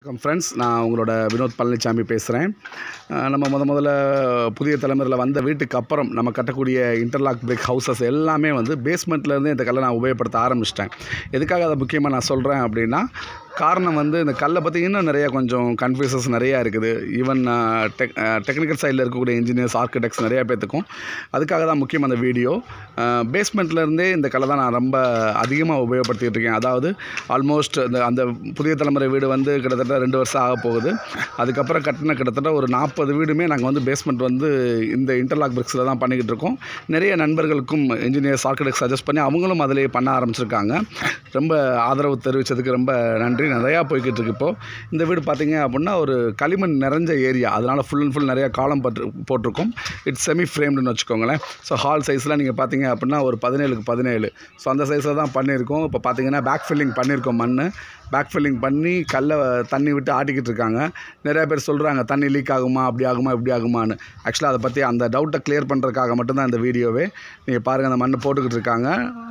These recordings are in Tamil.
வணக்கம் ஃப்ரெண்ட்ஸ் நான் உங்களோட வினோத் பழனிசாமி பேசுகிறேன் நம்ம முத முதல்ல புதிய தலைமுறையில் வந்த வீட்டுக்கு அப்புறம் நம்ம கட்டக்கூடிய இன்டர்லாக் பிரிக் ஹவுசஸ் எல்லாமே வந்து பேஸ்மெண்ட்லேருந்து இந்த கல்லை நான் உபயோகப்படுத்த ஆரம்பிச்சிட்டேன் எதுக்காக அதை முக்கியமாக நான் சொல்கிறேன் அப்படின்னா காரணம் வந்து இந்த கல்லை பற்றி இன்னும் நிறைய கொஞ்சம் கன்ஃபியூசஸ் நிறையா இருக்குது ஈவன் டெக் டெக்னிக்கல் சைடில் இருக்கக்கூடிய இன்ஜினியர்ஸ் ஆர்கிடெக்ட்ஸ் நிறையா பேத்துக்கும் அதுக்காக தான் முக்கியம் அந்த வீடியோ பேஸ்மெண்ட்லேருந்தே இந்த கல்லை தான் நான் ரொம்ப அதிகமாக உபயோகப்படுத்திட்டு இருக்கேன் அதாவது ஆல்மோஸ்ட் இந்த அந்த புதிய தலைமுறை வீடு வந்து கிட்டத்தட்ட ரெண்டு வருஷம் ஆக போகுது அதுக்கப்புறம் கட்டின கிட்டத்தட்ட ஒரு நாற்பது வீடுமே நாங்கள் வந்து பேஸ்மெண்ட் வந்து இந்த இன்டர்லாக் பிரிக்ஸில் தான் பண்ணிக்கிட்டு இருக்கோம் நிறைய நண்பர்களுக்கும் இன்ஜினியர்ஸ் ஆர்கிடெக்ட் சஜஸ்ட் பண்ணி அவங்களும் அதிலேயே பண்ண ஆரம்பிச்சிருக்காங்க ரொம்ப ஆதரவு தெரிவித்ததுக்கு ரொம்ப நன்றி நிறையா போய்கிட்டு இருக்கு இப்போது இந்த வீடு பார்த்தீங்க அப்படின்னா ஒரு களிமண் நிறைஞ்ச ஏரியா அதனால் ஃபுல் அண்ட் ஃபுல் நிறையா காலம் பட்டு போட்டிருக்கோம் இட்ஸ் செமி ஃப்ரேம்டுன்னு வச்சுக்கோங்களேன் ஸோ ஹால் சைஸில் நீங்கள் பார்த்தீங்க அப்படின்னா ஒரு பதினேழுக்கு பதினேழு ஸோ அந்த சைஸில் தான் பண்ணியிருக்கோம் இப்போ பார்த்தீங்கன்னா பேக் ஃபில்லிங் பண்ணியிருக்கோம் மண் பேக் ஃபில்லிங் பண்ணி கல்லை தண்ணி விட்டு ஆட்டிக்கிட்டு இருக்காங்க நிறைய பேர் சொல்கிறாங்க தண்ணி லீக் ஆகுமா அப்படி ஆகுமா இப்படி ஆகுமான்னு ஆக்சுவலாக அதை பற்றி அந்த டவுட்டை கிளியர் பண்ணுறதுக்காக மட்டும்தான் இந்த வீடியோவே நீங்கள் பாருங்கள் அந்த மண் போட்டுக்கிட்டு இருக்காங்க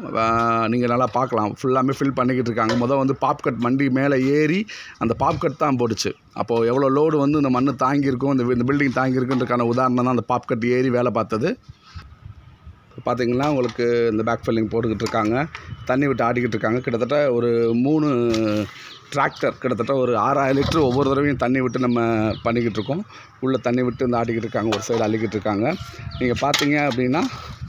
நீங்கள் நல்லா பார்க்கலாம் ஃபுல்லாமே ஃபில் பண்ணிக்கிட்டு இருக்காங்க முதல் வந்து பாப்கட் மண்டி மேலே ஏறி அந்த பாப்கட் தான் போட்டுச்சு அப்போது எவ்வளோ லோடு வந்து இந்த மண் தாங்கியிருக்கும் இந்த இந்த பில்டிங் தாங்கியிருக்குன்றக்கான உதாரணம் தான் அந்த பாப்கட் ஏறி வேலை பார்த்தது பார்த்தீங்கன்னா உங்களுக்கு இந்த பேக் ஃபில்லிங் போட்டுக்கிட்டு இருக்காங்க தண்ணி விட்டு ஆடிக்கிட்டு இருக்காங்க கிட்டத்தட்ட ஒரு மூணு டிராக்டர் கிட்டத்தட்ட ஒரு ஆறாயிரம் லிட்டர் ஒவ்வொரு தடவையும் தண்ணி விட்டு நம்ம பண்ணிக்கிட்டு இருக்கோம் உள்ளே தண்ணி விட்டு இந்த ஆடிக்கிட்டு இருக்காங்க ஒரு சைடு அள்ளிக்கிட்டு இருக்காங்க நீங்கள் பார்த்தீங்க அப்படின்னா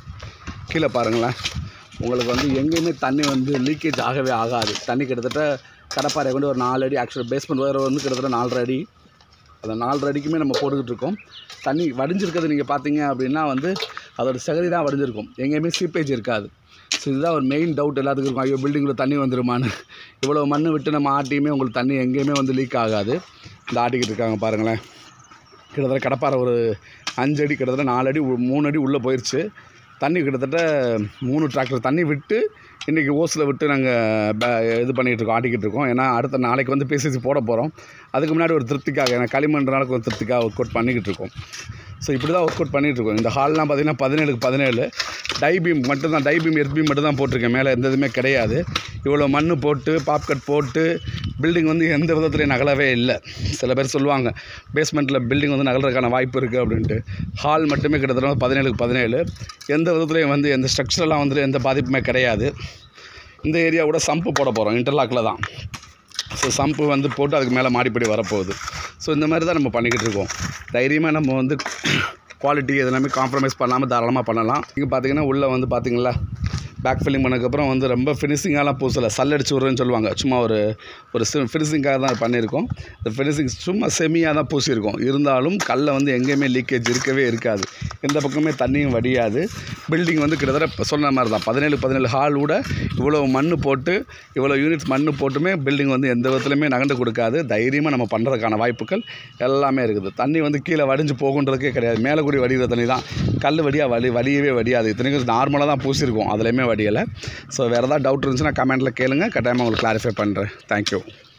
கீழே பாருங்களேன் உங்களுக்கு வந்து எங்கேயுமே தண்ணி வந்து லீக்கேஜ் ஆகவே ஆகாது தண்ணி கிட்டத்தட்ட கடப்பாறை கொண்டு ஒரு நாலு அடி ஆக்சுவல் பேஸ்மெண்ட் வேறு வந்து கிட்டத்தட்ட நாலரை அடி அந்த நாலரை அடிக்குமே நம்ம போட்டுக்கிட்டு இருக்கோம் தண்ணி வடிஞ்சிருக்கிறது நீங்கள் பார்த்தீங்க அப்படின்னா வந்து அதோட சகதி தான் வடிஞ்சிருக்கும் எங்கேயுமே சீப்பேஜ் இருக்காது ஸோ இதுதான் ஒரு மெயின் டவுட் எல்லாத்துக்கும் இருக்கும் ஐயோ பில்டிங்கில் தண்ணி வந்துருமான்னு இவ்வளோ மண் விட்டு நம்ம ஆட்டியுமே உங்களுக்கு தண்ணி எங்கேயுமே வந்து லீக் ஆகாது இந்த ஆட்டிக்கிட்டு இருக்காங்க பாருங்களேன் கிட்டத்தட்ட கடப்பாறை ஒரு அஞ்சு அடி கிட்டத்தட்ட நாலு அடி உ- மூணு அடி உள்ளே போயிடுச்சு தண்ணி கிட்டத்தட்ட மூணு டிராக்டர் தண்ணி விட்டு இன்றைக்கி ஓஸில் விட்டு நாங்கள் இது பண்ணிகிட்டு இருக்கோம் ஆட்டிக்கிட்டு இருக்கோம் ஏன்னா அடுத்த நாளைக்கு வந்து பிசிசி போட போகிறோம் அதுக்கு முன்னாடி ஒரு திருப்திக்காக ஏன்னா களிமண்றனால ஒரு திருப்திக்காக ஒர்க் அவுட் பண்ணிக்கிட்டு இருக்கோம் ஸோ இப்படி தான் ஒர்க் அவுட் பண்ணிகிட்டு இருக்கோம் இந்த ஹால்லாம் பார்த்தீங்கன்னா பதினேழுக்கு பதினேழு டை பீம் மட்டும்தான் டை பீம் எர்த் பீம் மட்டும் தான் போட்டிருக்கேன் மேலே எந்த இதுவுமே கிடையாது இவ்வளோ மண் போட்டு பாப்கட் போட்டு பில்டிங் வந்து எந்த விதத்துலையும் நகலவே இல்லை சில பேர் சொல்லுவாங்க பேஸ்மெண்ட்டில் பில்டிங் வந்து நகல்றதுக்கான வாய்ப்பு இருக்குது அப்படின்ட்டு ஹால் மட்டுமே கிட்டத்தட்ட பதினேழுக்கு பதினேழு எந்த விதத்துலையும் வந்து எந்த ஸ்ட்ரக்சரெலாம் வந்து எந்த பாதிப்புமே கிடையாது இந்த ஏரியா கூட சம்பு போட போகிறோம் இன்டர்லாக்கில் தான் ஸோ சம்பு வந்து போட்டு அதுக்கு மேலே மாடிப்படி வரப்போகுது ஸோ இந்த மாதிரி தான் நம்ம பண்ணிக்கிட்டு இருக்கோம் தைரியமாக நம்ம வந்து குவாலிட்டி இதெல்லாமே காம்ப்ரமைஸ் பண்ணாமல் தாராளமாக பண்ணலாம் இங்கே பார்த்தீங்கன்னா உள்ளே வந்து பார்த்தீங்களா பேக் ஃபில்லிங் பண்ணதுக்கப்புறம் வந்து ரொம்ப ஃபினிஷிங்காலாம் பூசலை சல்லடிச்சு விட்றேன்னு சொல்லுவாங்க சும்மா ஒரு ஒரு ஃபினிஷிங்காக தான் பண்ணியிருக்கோம் இந்த ஃபினிஷிங் சும்மா செமியாக தான் பூசியிருக்கோம் இருந்தாலும் கல்லில் வந்து எங்கேயுமே லீக்கேஜ் இருக்கவே இருக்காது எந்த பக்கமே தண்ணியும் வடியாது பில்டிங் வந்து கிட்டத்தட்ட இப்ப சொன்ன மாதிரி தான் பதினேழு பதினேழு ஹால் கூட இவ்வளோ மண் போட்டு இவ்வளோ யூனிட்ஸ் மண் போட்டுமே பில்டிங் வந்து எந்த விதத்துலையுமே நகண்டு கொடுக்காது தைரியமாக நம்ம பண்ணுறதுக்கான வாய்ப்புகள் எல்லாமே இருக்குது தண்ணி வந்து கீழே வடிஞ்சு போகுன்றதுக்கே கிடையாது மேலே கூடி வடிகிற தண்ணி தான் கல் வடியாக வடி வடியவே வடியாது இத்தனைக்கும் நார்மலாக தான் பூசியிருக்கோம் அதுலேயுமே வடியலை ஸோ வேறு ஏதாவது டவுட் இருந்துச்சுன்னா கமெண்ட்டில் கேளுங்க கட்டாயமாக உங்களுக்கு கிளாரிஃபை பண்ணுறேன் தேங்க்யூ